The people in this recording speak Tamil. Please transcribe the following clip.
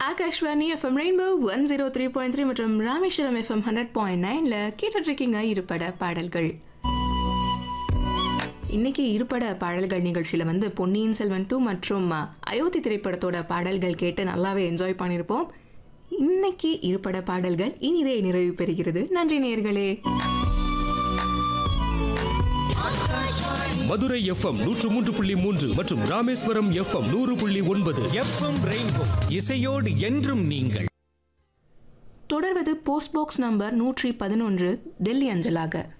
Akashvani FM Rainbow one zero three point three மற்றும் ராமேஸ்வரம் எஃப்எம் ஹண்ட்ரட் பாயிண்ட் நைன்ல கேட்டுட்டு இருக்கீங்க இருபட பாடல்கள் இன்னைக்கு இருபட பாடல்கள் நிகழ்ச்சியில வந்து பொன்னியின் செல்வன் டூ மற்றும் அயோத்தி திரைப்படத்தோட பாடல்கள் கேட்டு நல்லாவே என்ஜாய் பண்ணியிருப்போம் இன்னைக்கு இருபட பாடல்கள் இனிதே நிறைவு பெறுகிறது நன்றி நேயர்களே மதுரை எஃப்எம் நூற்று மூன்று புள்ளி மூன்று மற்றும் ராமேஸ்வரம் எஃப்எம் நூறு புள்ளி ஒன்பது எஃப்எம் ரெயின்போ இசையோடு என்றும் நீங்கள் தொடர்வது போஸ்ட் பாக்ஸ் நம்பர் நூற்றி பதினொன்று டெல்லி அஞ்சலாக